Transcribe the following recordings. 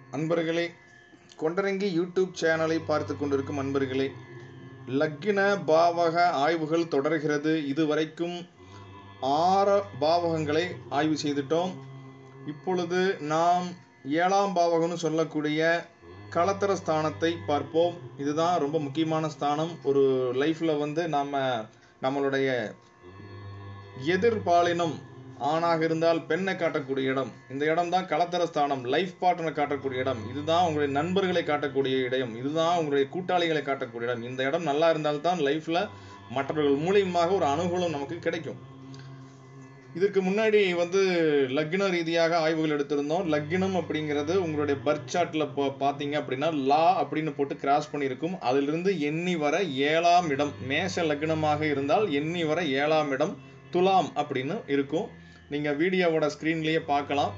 அன்பர்களே கொண்டரங்கி யூடியூப் சேனலை பார்த்து கொண்டிருக்கும் அன்பர்களே லக்கின பாவக ஆய்வுகள் தொடர்கிறது இதுவரைக்கும் ஆறு பாவகங்களை ஆய்வு செய்துட்டோம் இப்பொழுது நாம் ஏழாம் பாவகம்னு சொல்லக்கூடிய களத்திர ஸ்தானத்தை பார்ப்போம் இதுதான் ரொம்ப முக்கியமான ஸ்தானம் ஒரு லைஃப்பில் வந்து நம்ம நம்மளுடைய எதிர்பாலினம் ஆணாக இருந்தால் பெண்ணை காட்டக்கூடிய இடம் இந்த இடம் தான் களத்தர ஸ்தானம் லைஃப் பார்ட்னர் காட்டக்கூடிய இடம் இதுதான் உங்களுடைய நண்பர்களை காட்டக்கூடிய இடம் இதுதான் உங்களுடைய கூட்டாளிகளை காட்டக்கூடிய இடம் இந்த இடம் நல்லா இருந்தால்தான் லைஃப்ல மற்றவர்கள் மூலியமாக ஒரு அனுகூலம் நமக்கு கிடைக்கும் இதற்கு முன்னாடி வந்து லக்ன ரீதியாக ஆய்வுகள் எடுத்திருந்தோம் லக்னம் அப்படிங்கிறது உங்களுடைய பர்த் சார்ட்ல பார்த்தீங்க அப்படின்னா லா அப்படின்னு போட்டு கிராஸ் பண்ணியிருக்கும் அதிலிருந்து எண்ணி வர ஏழாம் இடம் மேஷ லக்னமாக இருந்தால் எண்ணி வர ஏழாம் இடம் துலாம் அப்படின்னு இருக்கும் நீங்கள் வீடியோவோட ஸ்க்ரீன்லேயே பார்க்கலாம்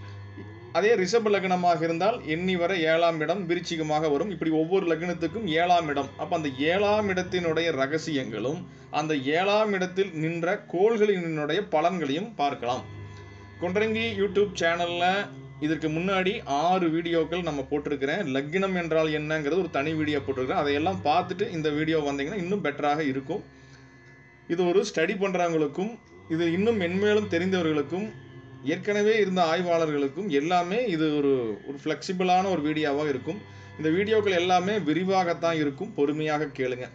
அதே ரிஷப லக்னமாக இருந்தால் எண்ணி வர ஏழாம் இடம் விருச்சிகமாக வரும் இப்படி ஒவ்வொரு லக்னத்துக்கும் ஏழாம் இடம் அப்போ அந்த ஏழாம் இடத்தினுடைய ரகசியங்களும் அந்த ஏழாம் இடத்தில் நின்ற கோள்களினுடைய பலன்களையும் பார்க்கலாம் கொண்டரங்கி யூடியூப் சேனலில் இதற்கு முன்னாடி ஆறு வீடியோக்கள் நம்ம போட்டிருக்கிறேன் லக்னம் என்றால் என்னங்கிறது ஒரு தனி வீடியோ போட்டிருக்கிறேன் அதையெல்லாம் பார்த்துட்டு இந்த வீடியோ வந்தீங்கன்னா இன்னும் பெட்டராக இருக்கும் இது ஒரு ஸ்டடி பண்ணுறவங்களுக்கும் இது இன்னும் மென்மேலும் தெரிந்தவர்களுக்கும் ஏற்கனவே இருந்த ஆய்வாளர்களுக்கும் எல்லாமே இது ஒரு ஒரு ஃப்ளெக்சிபிளான ஒரு வீடியோவாக இருக்கும் இந்த வீடியோக்கள் எல்லாமே விரிவாகத்தான் இருக்கும் பொறுமையாக கேளுங்க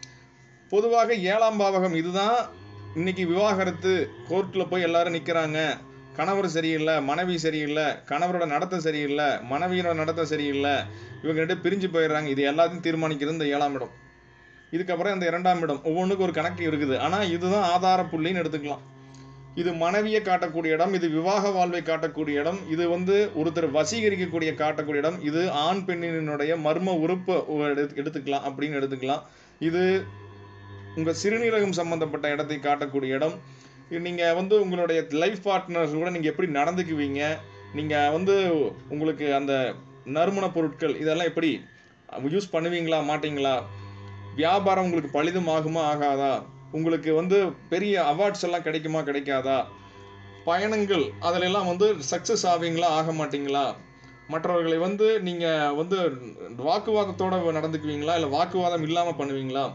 பொதுவாக ஏழாம் பாவகம் இதுதான் இன்னைக்கு விவாகரத்து கோர்ட்டில் போய் எல்லாரும் நிற்கிறாங்க கணவர் சரியில்லை மனைவி சரியில்லை கணவரோட நடத்தை சரியில்லை மனைவியோட நடத்தை சரியில்லை இவங்க ரெண்டு பிரிஞ்சு போயிடுறாங்க இது எல்லாத்தையும் தீர்மானிக்கிறது இந்த ஏழாம் இடம் இதுக்கப்புறம் இந்த இரண்டாம் இடம் ஒவ்வொன்றுக்கும் ஒரு கணக்கு இருக்குது ஆனால் இதுதான் ஆதார புள்ளின்னு எடுத்துக்கலாம் இது மனைவியை காட்டக்கூடிய இடம் இது விவாக வாழ்வை காட்டக்கூடிய இடம் இது வந்து ஒருத்தர் வசீகரிக்கக்கூடிய காட்டக்கூடிய இடம் இது ஆண் பெண்ணினுடைய மர்ம உறுப்பை எடுத்துக்கலாம் அப்படின்னு எடுத்துக்கலாம் இது உங்கள் சிறுநீரகம் சம்பந்தப்பட்ட இடத்தை காட்டக்கூடிய இடம் நீங்கள் வந்து உங்களுடைய லைஃப் பார்ட்னர்ஸ் கூட நீங்கள் எப்படி நடந்துக்குவீங்க நீங்கள் வந்து உங்களுக்கு அந்த நறுமண பொருட்கள் இதெல்லாம் எப்படி யூஸ் பண்ணுவீங்களா மாட்டீங்களா வியாபாரம் உங்களுக்கு பலிதம் ஆகுமா ஆகாதா உங்களுக்கு வந்து பெரிய அவார்ட்ஸ் எல்லாம் கிடைக்குமா கிடைக்காதா பயணங்கள் அதிலெல்லாம் வந்து சக்ஸஸ் ஆவீங்களா ஆக மாட்டீங்களா மற்றவர்களை வந்து நீங்கள் வந்து வாக்குவாதத்தோட நடந்துக்குவீங்களா இல்லை வாக்குவாதம் இல்லாமல் பண்ணுவீங்களா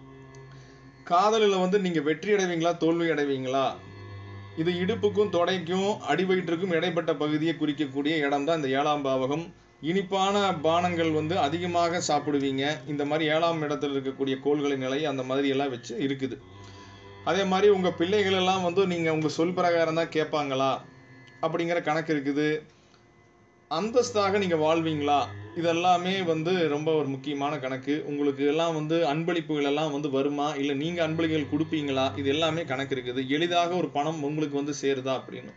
காதலில் வந்து நீங்கள் வெற்றி அடைவீங்களா தோல்வி அடைவீங்களா இது இடுப்புக்கும் தொடைக்கும் அடிவயிற்றுக்கும் இடைப்பட்ட பகுதியை குறிக்கக்கூடிய இடம் தான் இந்த ஏழாம் பாவகம் இனிப்பான பானங்கள் வந்து அதிகமாக சாப்பிடுவீங்க இந்த மாதிரி ஏழாம் இடத்துல இருக்கக்கூடிய கோள்களின் நிலை அந்த மாதிரி எல்லாம் வச்சு இருக்குது அதே மாதிரி உங்கள் பிள்ளைகள் எல்லாம் வந்து நீங்கள் உங்கள் சொல் பிரகாரம் தான் கேட்பாங்களா அப்படிங்கிற கணக்கு இருக்குது அந்தஸ்தாக நீங்கள் வாழ்வீங்களா இதெல்லாமே வந்து ரொம்ப ஒரு முக்கியமான கணக்கு உங்களுக்கு எல்லாம் வந்து அன்பளிப்புகள் எல்லாம் வந்து வருமா இல்லை நீங்கள் அன்பளிப்புகள் கொடுப்பீங்களா இது எல்லாமே கணக்கு இருக்குது எளிதாக ஒரு பணம் உங்களுக்கு வந்து சேருதா அப்படின்னு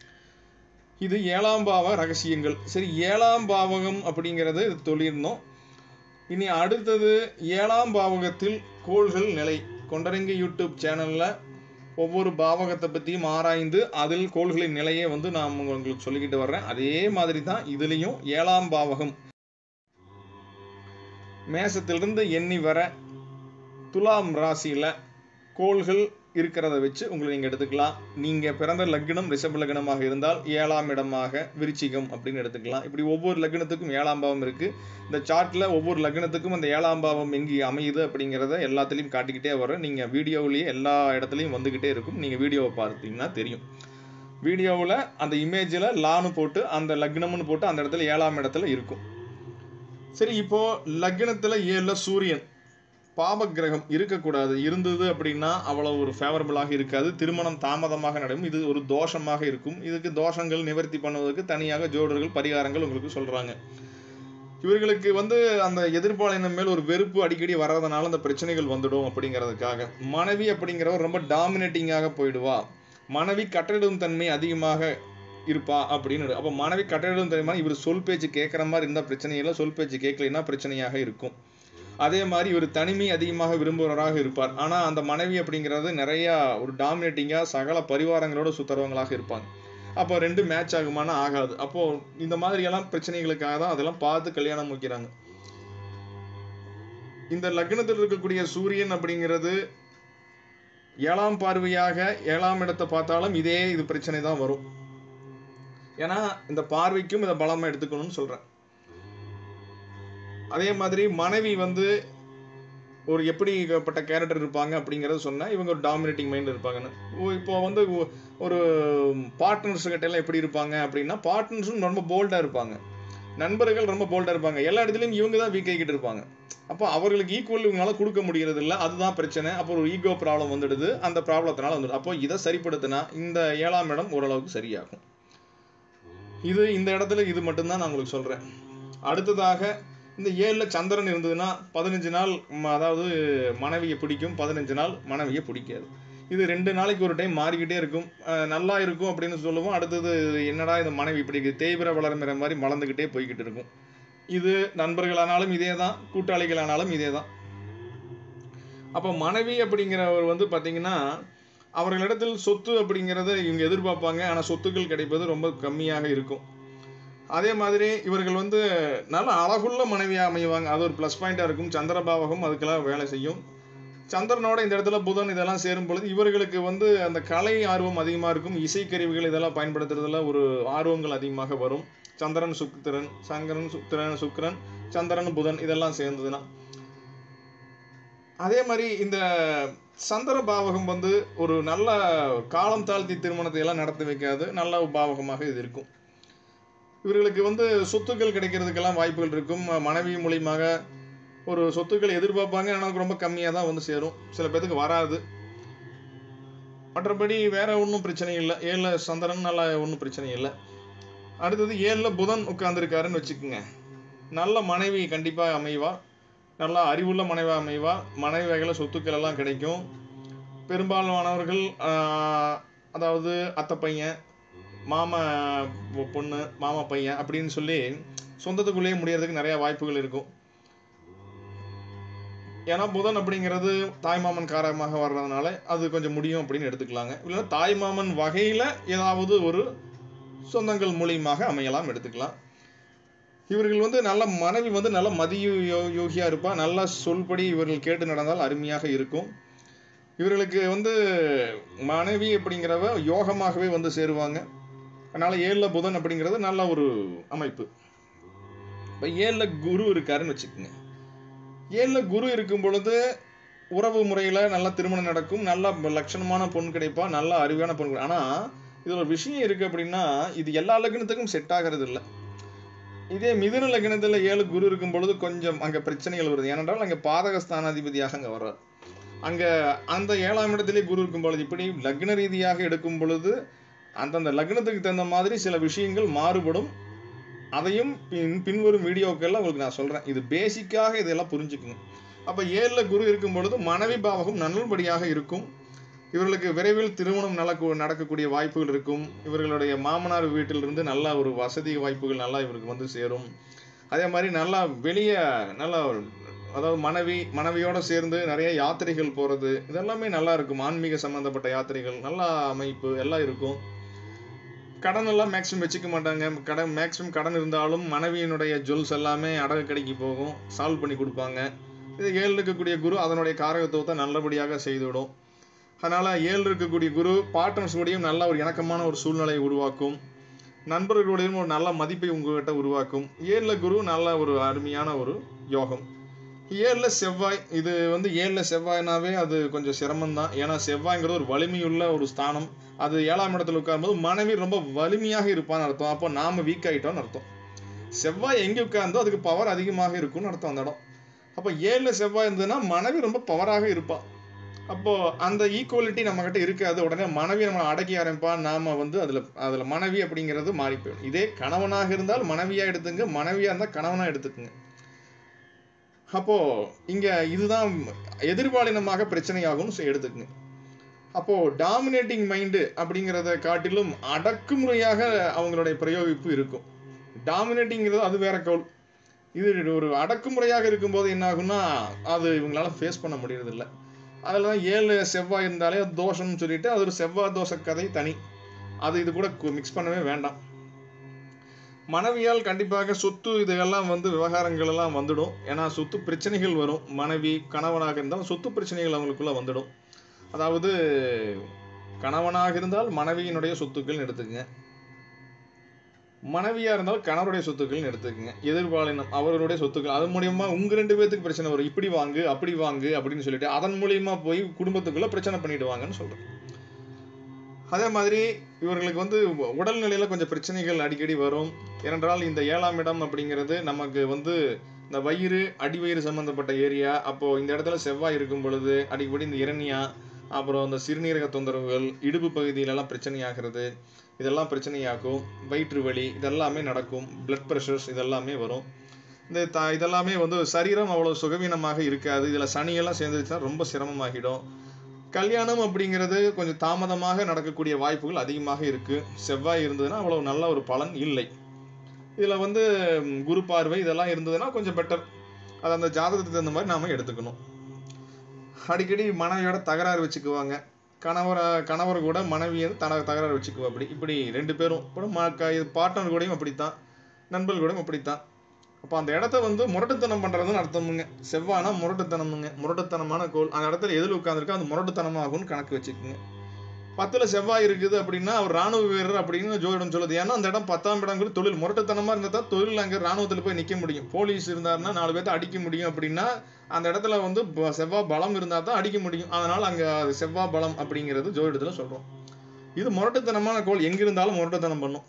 இது ஏழாம் பாவ ரகசியங்கள் சரி ஏழாம் பாவகம் அப்படிங்கிறது சொல்லியிருந்தோம் இனி அடுத்தது ஏழாம் பாவகத்தில் கோள்கள் நிலை கொண்டரங்கி யூடியூப் சேனலில் ஒவ்வொரு பாவகத்தை பற்றியும் ஆராய்ந்து அதில் கோள்களின் நிலையை வந்து நான் உங்களுக்கு சொல்லிக்கிட்டு வர்றேன் அதே மாதிரி தான் இதுலேயும் ஏழாம் பாவகம் மேசத்திலிருந்து எண்ணி வர துலாம் ராசியில் கோள்கள் இருக்கிறத வச்சு உங்களை நீங்கள் எடுத்துக்கலாம் நீங்கள் பிறந்த லக்னம் ரிஷப லக்னமாக இருந்தால் ஏழாம் இடமாக விருச்சிகம் அப்படின்னு எடுத்துக்கலாம் இப்படி ஒவ்வொரு லக்னத்துக்கும் ஏழாம் பாவம் இருக்குது இந்த சார்ட்டில் ஒவ்வொரு லக்னத்துக்கும் அந்த ஏழாம் பாவம் எங்கே அமையுது அப்படிங்கிறத எல்லாத்துலேயும் காட்டிக்கிட்டே வரும் நீங்கள் வீடியோவிலேயே எல்லா இடத்துலையும் வந்துக்கிட்டே இருக்கும் நீங்கள் வீடியோவை பார்த்தீங்கன்னா தெரியும் வீடியோவில் அந்த இமேஜில் லான்னு போட்டு அந்த லக்னம்னு போட்டு அந்த இடத்துல ஏழாம் இடத்துல இருக்கும் சரி இப்போது லக்னத்தில் ஏழில் சூரியன் பாப கிரகம் இருக்கக்கூடாது இருந்தது அப்படின்னா அவ்வளோ ஒரு ஃபேவரபிளாக இருக்காது திருமணம் தாமதமாக நடக்கும் இது ஒரு தோஷமாக இருக்கும் இதுக்கு தோஷங்கள் நிவர்த்தி பண்ணுவதற்கு தனியாக ஜோடர்கள் பரிகாரங்கள் உங்களுக்கு சொல்கிறாங்க இவர்களுக்கு வந்து அந்த எதிர்ப்பாளினம் மேல் ஒரு வெறுப்பு அடிக்கடி வர்றதுனால அந்த பிரச்சனைகள் வந்துடும் அப்படிங்கிறதுக்காக மனைவி அப்படிங்கிறவர் ரொம்ப டாமினேட்டிங்காக போயிடுவா மனைவி கட்டளிடும் தன்மை அதிகமாக இருப்பா அப்படின்னு அப்போ மனைவி கட்டளிடும் தன்மை இவர் சொல் பேச்சு கேட்குற மாதிரி இருந்தால் பிரச்சனை இல்லை சொல் பேச்சு கேட்கலைன்னா பிரச்சனையாக இருக்கும் அதே மாதிரி இவர் தனிமை அதிகமாக விரும்புகிறவராக இருப்பார் ஆனால் அந்த மனைவி அப்படிங்கிறது நிறையா ஒரு டாமினேட்டிங்காக சகல பரிவாரங்களோட சுற்றுறவங்களாக இருப்பாங்க அப்போ ரெண்டு மேட்ச் ஆகுமானா ஆகாது அப்போது இந்த மாதிரியெல்லாம் பிரச்சனைகளுக்காக தான் அதெல்லாம் பார்த்து கல்யாணம் வைக்கிறாங்க இந்த லக்னத்தில் இருக்கக்கூடிய சூரியன் அப்படிங்கிறது ஏழாம் பார்வையாக ஏழாம் இடத்தை பார்த்தாலும் இதே இது பிரச்சனை தான் வரும் ஏன்னா இந்த பார்வைக்கும் இதை பலமாக எடுத்துக்கணும்னு சொல்கிறேன் அதே மாதிரி மனைவி வந்து ஒரு எப்படிப்பட்ட கேரக்டர் இருப்பாங்க அப்படிங்கறத சொன்னா இவங்க ஒரு டாமினேட்டிங் மைண்ட் இருப்பாங்கன்னு ஓ, இப்போ வந்து ஒ- ஒரு பார்ட்னர்ஸ் கிட்ட எல்லாம் எப்படி இருப்பாங்க அப்படின்னா பார்ட்னர்ஸும் ரொம்ப போல்டா இருப்பாங்க நண்பர்கள் ரொம்ப போல்டா இருப்பாங்க எல்லா இடத்துலயும் இவங்க தான் வீக் ஆகிட்டு இருப்பாங்க அப்போ அவர்களுக்கு ஈக்குவல் இவங்களால கொடுக்க முடியறது இல்ல அதுதான் பிரச்சனை அப்போ ஒரு ஈகோ ப்ராப்ளம் வந்துடுது அந்த ப்ராப்ளத்தினால வந்துடுது அப்போ இதை சரிப்படுத்தினா இந்த ஏழாம் இடம் ஓரளவுக்கு சரியாகும் இது இந்த இடத்துல இது மட்டும்தான் நான் உங்களுக்கு சொல்றேன் அடுத்ததாக இந்த ஏழுல சந்திரன் இருந்ததுன்னா பதினஞ்சு நாள் ம- அதாவது மனைவியை பிடிக்கும் பதினஞ்சு நாள் மனைவியை பிடிக்காது இது ரெண்டு நாளைக்கு ஒரு டைம் மாறிக்கிட்டே இருக்கும் அஹ் நல்லா இருக்கும் அப்படின்னு சொல்லுவோம் அடுத்தது என்னடா இந்த மனைவி இப்படி இருக்குது தேய்பிர வளர்மிற மாதிரி மலர்ந்துக்கிட்டே போய்கிட்டு இருக்கும் இது நண்பர்களானாலும் இதே தான் கூட்டாளிகளானாலும் இதே தான் அப்போ மனைவி அப்படிங்கிறவர் வந்து பார்த்தீங்கன்னா அவர்களிடத்தில் சொத்து அப்படிங்கிறத இவங்க எதிர்பார்ப்பாங்க ஆனால் சொத்துக்கள் கிடைப்பது ரொம்ப கம்மியாக இருக்கும் அதே மாதிரி இவர்கள் வந்து நல்ல அழகுள்ள மனைவியாக அமைவாங்க அது ஒரு ப்ளஸ் பாயிண்டாக இருக்கும் சந்திரபாவகம் அதுக்கெல்லாம் வேலை செய்யும் சந்திரனோட இந்த இடத்துல புதன் இதெல்லாம் சேரும் பொழுது இவர்களுக்கு வந்து அந்த கலை ஆர்வம் அதிகமாக இருக்கும் இசைக்கருவிகள் இதெல்லாம் பயன்படுத்துறதுல ஒரு ஆர்வங்கள் அதிகமாக வரும் சந்திரன் சுக்கிரன் சங்கரன் சுக்கிரன் சுக்கிரன் சந்திரன் புதன் இதெல்லாம் சேர்ந்ததுன்னா அதே மாதிரி இந்த சந்திர பாவகம் வந்து ஒரு நல்ல காலம் தாழ்த்தி திருமணத்தை எல்லாம் நடத்தி வைக்காது நல்ல பாவகமாக இது இருக்கும் இவர்களுக்கு வந்து சொத்துக்கள் கிடைக்கிறதுக்கெல்லாம் வாய்ப்புகள் இருக்கும் மனைவி மூலியமாக ஒரு சொத்துக்கள் எதிர்பார்ப்பாங்க ஆனால் ரொம்ப கம்மியாக தான் வந்து சேரும் சில பேத்துக்கு வராது மற்றபடி வேற ஒன்றும் பிரச்சனை இல்லை ஏழுல சந்திரன் நல்லா ஒன்றும் பிரச்சனை இல்லை அடுத்தது ஏழுல புதன் உட்கார்ந்துருக்காருன்னு வச்சுக்கோங்க நல்ல மனைவி கண்டிப்பாக அமைவா நல்லா அறிவுள்ள மனைவி அமைவா மனைவி வகையில் சொத்துக்கள் எல்லாம் கிடைக்கும் பெரும்பாலானவர்கள் ஆஹ், அதாவது அத்தை பையன் மாமா பொ- பொண்ணு மாமா பையன் அப்படின்னு சொல்லி சொந்தத்துக்குள்ளேயே முடியறதுக்கு நிறைய வாய்ப்புகள் இருக்கும் ஏன்னா புதன் அப்படிங்கிறது தாய்மாமன் காரமாக வர்றதுனால அது கொஞ்சம் முடியும் அப்படின்னு எடுத்துக்கலாங்க இல்லைன்னா தாய்மாமன் வகையில ஏதாவது ஒரு சொந்தங்கள் மூலியமாக அமையலாம் எடுத்துக்கலாம் இவர்கள் வந்து நல்ல மனைவி வந்து நல்ல மதிய யோ- யோகியா இருப்பா நல்ல சொல்படி இவர்கள் கேட்டு நடந்தால் அருமையாக இருக்கும் இவர்களுக்கு வந்து மனைவி அப்படிங்கிறவ யோகமாகவே வந்து சேருவாங்க அதனால ஏழுல புதன் அப்படிங்கிறது நல்ல ஒரு அமைப்பு இப்போ ஏழுல குரு இருக்காருன்னு வச்சுக்கோங்க ஏழுல குரு இருக்கும் பொழுது உறவு முறையில நல்ல திருமணம் நடக்கும் நல்ல லட்சணமான பொண்ணு கிடைப்பா நல்ல அறிவான பொண்ணு கிடை- ஆனா இதுல ஒரு விஷயம் இருக்கு அப்படின்னா இது எல்லா லக்னத்துக்கும் செட் ஆகிறது இல்லை இதே மிதுன லக்னத்துல ஏழு குரு இருக்கும் பொழுது கொஞ்சம் அங்க பிரச்சனைகள் வருது ஏனென்றால் அங்க பாதக ஸ்தானாதிபதியாக அங்க வர்றார் அங்க அந்த ஏழாம் இடத்திலே குரு இருக்கும் பொழுது இப்படி லக்ன ரீதியாக எடுக்கும் பொழுது அந்தந்த லக்னத்துக்கு தகுந்த மாதிரி சில விஷயங்கள் மாறுபடும் அதையும் பின் பின்வரும் வீடியோக்கள்ல உங்களுக்கு நான் சொல்றேன் இது பேசிக்காக இதெல்லாம் புரிஞ்சுக்குங்க அப்ப ஏழுல குரு இருக்கும் பொழுது மனைவி பாவகம் நல்லபடியாக இருக்கும் இவர்களுக்கு விரைவில் திருமணம் நடக்க நடக்கக்கூடிய வாய்ப்புகள் இருக்கும் இவர்களுடைய மாமனார் வீட்டிலிருந்து நல்ல ஒரு வசதி வாய்ப்புகள் நல்லா இவருக்கு வந்து சேரும் அதே மாதிரி நல்லா வெளியே நல்லா அதாவது மனைவி மனைவியோட சேர்ந்து நிறைய யாத்திரைகள் போறது இதெல்லாமே நல்லா இருக்கும் ஆன்மீக சம்பந்தப்பட்ட யாத்திரைகள் நல்ல அமைப்பு எல்லாம் இருக்கும் கடன் எல்லாம் மேக்ஸிமம் வச்சுக்க மாட்டாங்க கடன் மேக்ஸிமம் கடன் இருந்தாலும் மனைவியினுடைய ஜுவல்ஸ் எல்லாமே அடகு கடைக்கு போகும் சால்வ் பண்ணி கொடுப்பாங்க இது ஏழு இருக்கக்கூடிய குரு அதனுடைய காரகத்துவத்தை நல்லபடியாக செய்துவிடும் அதனால ஏழு இருக்கக்கூடிய குரு பார்ட்னர்ஸ் கூடயும் நல்ல ஒரு இணக்கமான ஒரு சூழ்நிலையை உருவாக்கும் நண்பர்களுடையும் ஒரு நல்ல மதிப்பை உங்ககிட்ட உருவாக்கும் ஏழுல குரு நல்ல ஒரு அருமையான ஒரு யோகம் ஏழுல செவ்வாய் இது வந்து ஏழுல செவ்வாய்னாவே அது கொஞ்சம் சிரமம் தான் ஏன்னா செவ்வாய்ங்கிறது ஒரு வலிமையுள்ள ஒரு ஸ்தானம் அது ஏழாம் இடத்துல உட்காரும்போது மனைவி ரொம்ப வலிமையாக இருப்பான்னு அர்த்தம் அப்போ நாம வீக் ஆயிட்டோம்னு அர்த்தம் செவ்வாய் எங்க உட்கார்ந்தோ அதுக்கு பவர் அதிகமாக இருக்கும்னு அர்த்தம் அந்த இடம் அப்போ ஏழுல செவ்வாய் இருந்ததுன்னா மனைவி ரொம்ப பவராக இருப்பா அப்போ அந்த ஈக்குவலிட்டி நம்ம கிட்ட இருக்காது உடனே மனைவி நம்ம அடக்கி ஆரம்பிப்பா நாம வந்து அதுல அதுல மனைவி அப்படிங்கிறது மாறி போயிடும் இதே கணவனாக இருந்தால் மனைவியா எடுத்துங்க மனைவியா இருந்தால் கணவனா எடுத்துக்குங்க அப்போ இங்க இதுதான் எதிர்பாலினமாக பிரச்சனையாகும்னு சொல்லி எடுத்துக்குங்க அப்போ டாமினேட்டிங் மைண்டு அப்படிங்கிறத காட்டிலும் அடக்குமுறையாக அவங்களுடைய பிரயோகிப்பு இருக்கும் டாமினேட்டிங்கிறது அது வேற கவுல் இது ஒரு அடக்குமுறையாக இருக்கும்போது என்ன ஆகும்னா அது இவங்களால ஃபேஸ் பண்ண முடியறது இல்ல அதில் தான் ஏழு செவ்வாய் இருந்தாலே அது தோஷம்னு சொல்லிட்டு அது ஒரு செவ்வாய் தோஷ கதை தனி அது இது கூட மிக்ஸ் பண்ணவே வேண்டாம் மனைவியால் கண்டிப்பாக சொத்து இதெல்லாம் வந்து விவகாரங்கள் எல்லாம் வந்துடும் ஏன்னா சொத்து பிரச்சனைகள் வரும் மனைவி கணவனாக இருந்தால் சொத்து பிரச்சனைகள் அவங்களுக்குள்ள வந்துடும் அதாவது கணவனாக இருந்தால் மனைவியினுடைய சொத்துக்கள் எடுத்துக்கங்க மனைவியா இருந்தாலும் கணவருடைய சொத்துக்கள்னு எடுத்துக்கங்க எதிர்பாலினம் அவர்களுடைய சொத்துக்கள் அது மூலியமா உங்க ரெண்டு பேத்துக்கு பிரச்சனை வரும் இப்படி வாங்கு அப்படி வாங்கு அப்படின்னு சொல்லிட்டு அதன் மூலியமா போய் குடும்பத்துக்குள்ள பிரச்சனை பண்ணிடுவாங்கன்னு சொல்றேன் அதே மாதிரி இவர்களுக்கு வந்து உடல்நிலையில கொஞ்சம் பிரச்சனைகள் அடிக்கடி வரும் ஏனென்றால் இந்த ஏழாம் இடம் அப்படிங்கிறது நமக்கு வந்து இந்த வயிறு அடிவயிறு சம்பந்தப்பட்ட ஏரியா அப்போ இந்த இடத்துல செவ்வாய் இருக்கும் பொழுது அடிக்கடி இந்த இரணியா அப்புறம் இந்த சிறுநீரக தொந்தரவுகள் இடுப்பு பகுதியிலெல்லாம் பிரச்சனையாகிறது இதெல்லாம் பிரச்சனையாக்கும் வயிற்று வலி இதெல்லாமே நடக்கும் பிளட் ப்ரெஷர்ஸ் இதெல்லாமே வரும் இந்த த இதெல்லாமே வந்து சரீரம் அவ்வளோ சுகவீனமாக இருக்காது இதில் சனியெல்லாம் சேர்ந்துருச்சுன்னா ரொம்ப சிரமமாகிடும் கல்யாணம் அப்படிங்கிறது கொஞ்சம் தாமதமாக நடக்கக்கூடிய வாய்ப்புகள் அதிகமாக இருக்கு செவ்வாய் இருந்ததுன்னா அவ்வளவு நல்ல ஒரு பலன் இல்லை இதில் வந்து ம், குரு பார்வை இதெல்லாம் இருந்ததுன்னா கொஞ்சம் பெட்டர் அது அந்த ஜாதகத்துக்கு தகுந்த மாதிரி நாம எடுத்துக்கணும் அடிக்கடி மனைவியோட தகராறு வச்சுக்குவாங்க கணவரை கணவர் கூட மனைவியை தன தகராறு வச்சுக்குவா அப்படி இப்படி ரெண்டு பேரும் கூட பார்ட்னர் கூடயும் அப்படித்தான் நண்பர்கள் கூடயும் அப்படித்தான் அப்போ அந்த இடத்த வந்து முரட்டுத்தனம் பண்றதுன்னு அர்த்தமுங்க செவ்வானா முரட்டுத்தனமுங்க முரட்டுத்தனமான கோல் அந்த இடத்துல எதில் உட்காந்துருக்கோ அது முரட்டுத்தனமாகும்னு கணக்கு வச்சுக்கோங்க பத்துல செவ்வாய் இருக்குது அப்படின்னா அவர் ராணுவ வீரர் அப்படின்னு ஜோதிடம் சொல்லுது ஏன்னா அந்த இடம் பத்தாம் இடங்கிறது தொழில் முரட்டுத்தனமா இருந்தா தான் தொழில் அங்க ராணுவத்துல போய் நிக்க முடியும் போலீஸ் இருந்தாருன்னா நாலு பேர்த்த அடிக்க முடியும் அப்படின்னா அந்த இடத்துல வந்து ப- செவ்வாய் பலம் இருந்தா தான் அடிக்க முடியும் அதனால அங்க அது செவ்வாய் பலம் அப்படிங்கிறது ஜோதிடத்துல சொல்றோம் இது முரட்டுத்தனமான கோள் எங்க இருந்தாலும் முரட்டுத்தனம் பண்ணும்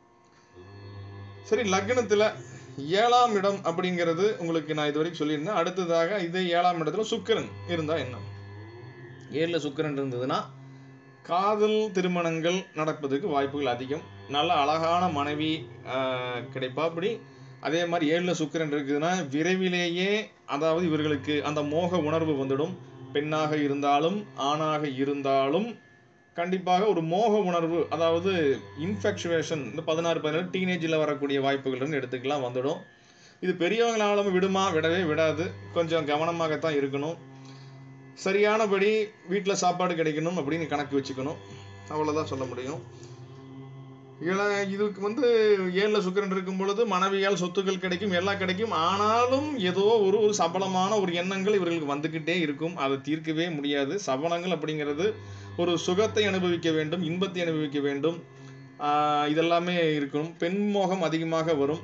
சரி லக்னத்துல ஏழாம் இடம் அப்படிங்கிறது உங்களுக்கு நான் இது வரைக்கும் சொல்லியிருந்தேன் அடுத்ததாக இதே ஏழாம் இடத்துல சுக்கிரன் இருந்தா என்ன ஏழுல சுக்கிரன் இருந்ததுன்னா காதல் திருமணங்கள் நடப்பதற்கு வாய்ப்புகள் அதிகம் நல்ல அழகான மனைவி ஆஹ், கிடைப்பா அப்படி அதே மாதிரி ஏழுல சுக்கிரன் இருக்குதுன்னா விரைவிலேயே அதாவது இவர்களுக்கு அந்த மோக உணர்வு வந்துடும் பெண்ணாக இருந்தாலும் ஆணாக இருந்தாலும் கண்டிப்பாக ஒரு மோக உணர்வு அதாவது இன்ஃபெக்சுவேஷன் இந்த பதினாறு பதினேழு டீனேஜில் வரக்கூடிய வாய்ப்புகள்னு எடுத்துக்கலாம் வந்துடும் இது பெரியவங்களாலும் விடுமா விடவே விடாது கொஞ்சம் கவனமாகத்தான் இருக்கணும் சரியானபடி வீட்டில் சாப்பாடு கிடைக்கணும் அப்படின்னு கணக்கு வச்சுக்கணும் அவ்வளோதான் சொல்ல முடியும் இள இதுக்கு வந்து ஏழில் சுக்கிரன் இருக்கும் பொழுது மனைவியால் சொத்துக்கள் கிடைக்கும் எல்லாம் கிடைக்கும் ஆனாலும் ஏதோ ஒரு ஒரு சபலமான ஒரு எண்ணங்கள் இவர்களுக்கு வந்துக்கிட்டே இருக்கும் அதை தீர்க்கவே முடியாது சபலங்கள் அப்படிங்கிறது ஒரு சுகத்தை அனுபவிக்க வேண்டும் இன்பத்தை அனுபவிக்க வேண்டும் ஆஹ் இதெல்லாமே இருக்கணும் பெண் மோகம் அதிகமாக வரும்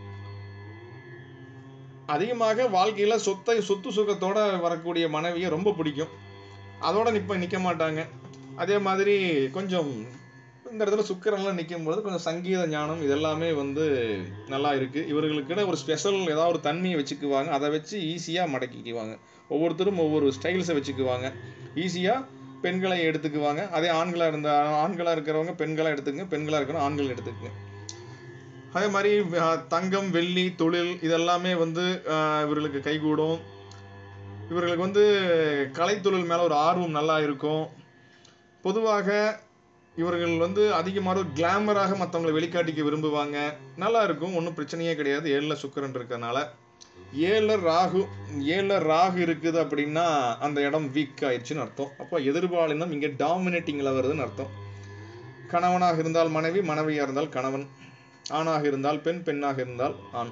அதிகமாக வாழ்க்கையில சொத்தை சொத்து சுகத்தோட வரக்கூடிய மனைவியை ரொம்ப பிடிக்கும் அதோட நிப்ப நிக்க மாட்டாங்க அதே மாதிரி கொஞ்சம் இந்த இடத்துல சுக்கிரன்லாம் நிற்கும் பொழுது கொஞ்சம் சங்கீத ஞானம் இதெல்லாமே வந்து நல்லா இருக்கு இவர்களுக்கிட்ட ஒரு ஸ்பெஷல் ஏதாவது ஒரு தன்மையை வச்சுக்குவாங்க அதை வச்சு ஈஸியாக மடக்கிக்குவாங்க ஒவ்வொருத்தரும் ஒவ்வொரு ஸ்டைல்ஸை வச்சுக்குவாங்க ஈஸியாக பெண்களை எடுத்துக்குவாங்க அதே ஆண்களாக இருந்த ஆண்களாக இருக்கிறவங்க பெண்களாக எடுத்துக்கங்க பெண்களாக இருக்கிறவங்க ஆண்கள் எடுத்துக்கங்க அதே மாதிரி அஹ், தங்கம் வெள்ளி தொழில் இதெல்லாமே வந்து அஹ், இவர்களுக்கு கைகூடும் இவர்களுக்கு வந்து கலைத்தொழில் மேலே ஒரு ஆர்வம் நல்லா இருக்கும் பொதுவாக இவர்கள் வந்து அதிகமாக ஒரு கிளாமராக மற்றவங்களை வெளிக்காட்டிக்க விரும்புவாங்க நல்லா இருக்கும் ஒன்றும் பிரச்சனையே கிடையாது ஏழில் சுக்கிரன் இருக்கறனால ஏழில் ராகு ஏழில் ராகு இருக்குது அப்படின்னா அந்த இடம் வீக் ஆயிடுச்சுன்னு அர்த்தம் அப்போ எதிர்பாலினம் இங்கே டாமினேட்டிங்கில் வருதுன்னு அர்த்தம் கணவனாக இருந்தால் மனைவி மனைவியாக இருந்தால் கணவன் ஆணாக இருந்தால் பெண் பெண்ணாக இருந்தால் ஆண்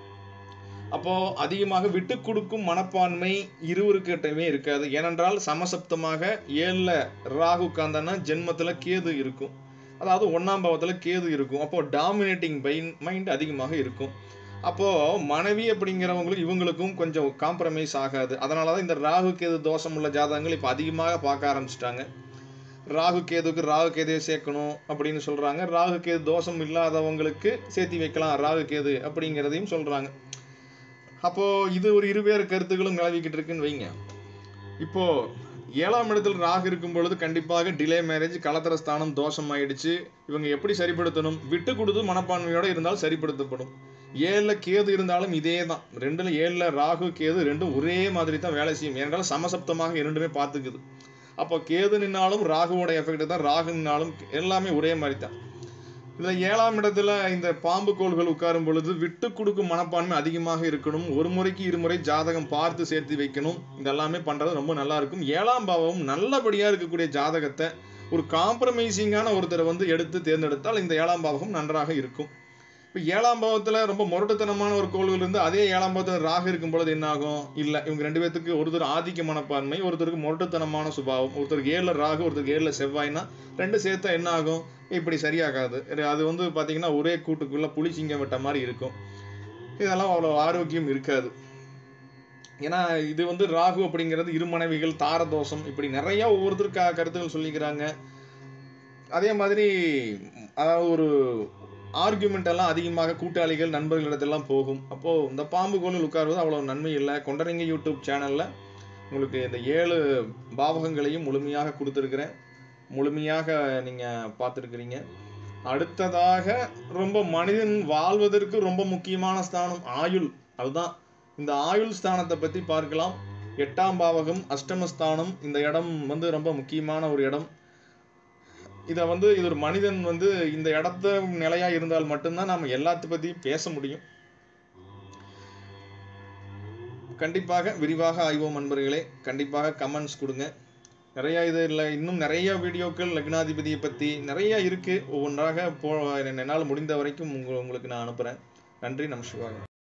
அப்போ அதிகமாக விட்டு கொடுக்கும் மனப்பான்மை இருவருக்கிட்டமே இருக்காது ஏனென்றால் சமசப்தமாக ஏழுல ராகு உட்கார்ந்தான்னா ஜென்மத்துல கேது இருக்கும் அதாவது ஒண்ணாம் பாவத்துல கேது இருக்கும் அப்போ டாமினேட்டிங் மைண்ட் அதிகமாக இருக்கும் அப்போ மனைவி அப்படிங்கிறவங்களும் இவங்களுக்கும் கொஞ்சம் காம்ப்ரமைஸ் ஆகாது அதனாலதான் இந்த ராகு கேது தோஷம் உள்ள ஜாதகங்கள் இப்போ அதிகமாக பார்க்க ஆரம்பிச்சிட்டாங்க ராகு கேதுக்கு ராகு கேதையை சேர்க்கணும் அப்படின்னு சொல்றாங்க ராகு கேது தோஷம் இல்லாதவங்களுக்கு சேர்த்தி வைக்கலாம் ராகு கேது அப்படிங்கிறதையும் சொல்றாங்க அப்போ இது ஒரு இருவேறு கருத்துக்களும் நிலவிக்கிட்டு இருக்குன்னு வைங்க இப்போ ஏழாம் இடத்துல ராகு இருக்கும் பொழுது கண்டிப்பாக டிலே மேரேஜ் கலத்தரஸ்தானம் தோஷம் ஆயிடுச்சு இவங்க எப்படி சரிப்படுத்தணும் விட்டு கொடுத்து மனப்பான்மையோட இருந்தால் சரிப்படுத்தப்படும் ஏழுல கேது இருந்தாலும் இதே தான் ரெண்டுல ஏழுல ராகு கேது ரெண்டும் ஒரே மாதிரி தான் வேலை செய்யும் ஏனென்றால் சமசப்தமாக இரண்டுமே பார்த்துக்குது அப்போ கேது நின்னாலும் ராகுவோட எஃபெக்ட் தான் ராகு நின்னாலும் எல்லாமே ஒரே மாதிரி தான் இதுல ஏழாம் இடத்துல இந்த பாம்பு கோள்கள் உட்காரும் பொழுது விட்டு கொடுக்கும் மனப்பான்மை அதிகமாக இருக்கணும் ஒரு முறைக்கு இருமுறை ஜாதகம் பார்த்து சேர்த்து வைக்கணும் இதெல்லாமே பண்றது ரொம்ப நல்லா இருக்கும் ஏழாம் பாவம் நல்லபடியா இருக்கக்கூடிய ஜாதகத்தை ஒரு காம்ப்ரமைசிங்கான ஒருத்தரை வந்து எடுத்து தேர்ந்தெடுத்தால் இந்த ஏழாம் பாவகம் நன்றாக இருக்கும் இப்போ ஏழாம் பாவத்துல ரொம்ப முரட்டுத்தனமான ஒரு கோள்கள் இருந்து அதே ஏழாம் பாவத்துல ராகு இருக்கும் பொழுது என்ன ஆகும் இல்ல இவங்க ரெண்டு பேத்துக்கு ஒருத்தர் ஆதிக்க மனப்பான்மை ஒருத்தருக்கு முரட்டுத்தனமான சுபாவம் ஒருத்தருக்கு ஏழுல ராகு ஒருத்தருக்கு ஏழுல செவ்வாய்னா ரெண்டு சேர்த்தா என்ன ஆகும் இப்படி சரியாகாது அது வந்து பாத்தீங்கன்னா ஒரே கூட்டுக்குள்ள புளிச்சிங்க விட்ட மாதிரி இருக்கும் இதெல்லாம் அவ்வளோ ஆரோக்கியம் இருக்காது ஏன்னா இது வந்து ராகு அப்படிங்கிறது இரு மனைவிகள் தாரதோஷம் இப்படி நிறைய ஒவ்வொருத்தருக்கு க- கருத்துக்கள் சொல்லிக்கிறாங்க அதே மாதிரி அதாவது ஒரு ஆர்குமெண்ட் எல்லாம் அதிகமாக கூட்டாளிகள் நண்பர்களிடத்தெல்லாம் போகும் அப்போ இந்த பாம்பு கோலில் உட்கார்வது அவ்வளவு நன்மை இல்லை கொண்டரங்க யூடியூப் சேனல்ல உங்களுக்கு இந்த ஏழு பாவகங்களையும் முழுமையாக கொடுத்துருக்கிறேன் முழுமையாக நீங்க பார்த்துருக்கிறீங்க அடுத்ததாக ரொம்ப மனிதன் வாழ்வதற்கு ரொம்ப முக்கியமான ஸ்தானம் ஆயுள் அதுதான் இந்த ஆயுள் ஸ்தானத்தை பத்தி பார்க்கலாம் எட்டாம் பாவகம் அஷ்டமஸ்தானம் இந்த இடம் வந்து ரொம்ப முக்கியமான ஒரு இடம் இதை வந்து இது ஒரு மனிதன் வந்து இந்த இடத்த நிலையா இருந்தால் மட்டும்தான் நாம எல்லாத்த பத்தியும் பேச முடியும் கண்டிப்பாக விரிவாக ஆய்வோம் நண்பர்களே கண்டிப்பாக கமெண்ட்ஸ் கொடுங்க நிறைய இது இல்லை இன்னும் நிறைய வீடியோக்கள் லக்னாதிபதியை பத்தி நிறைய இருக்கு ஒவ்வொன்றாக போ என்னால் முடிந்த வரைக்கும் உங்க- உங்களுக்கு நான் அனுப்புறேன் நன்றி நமசிவாயம்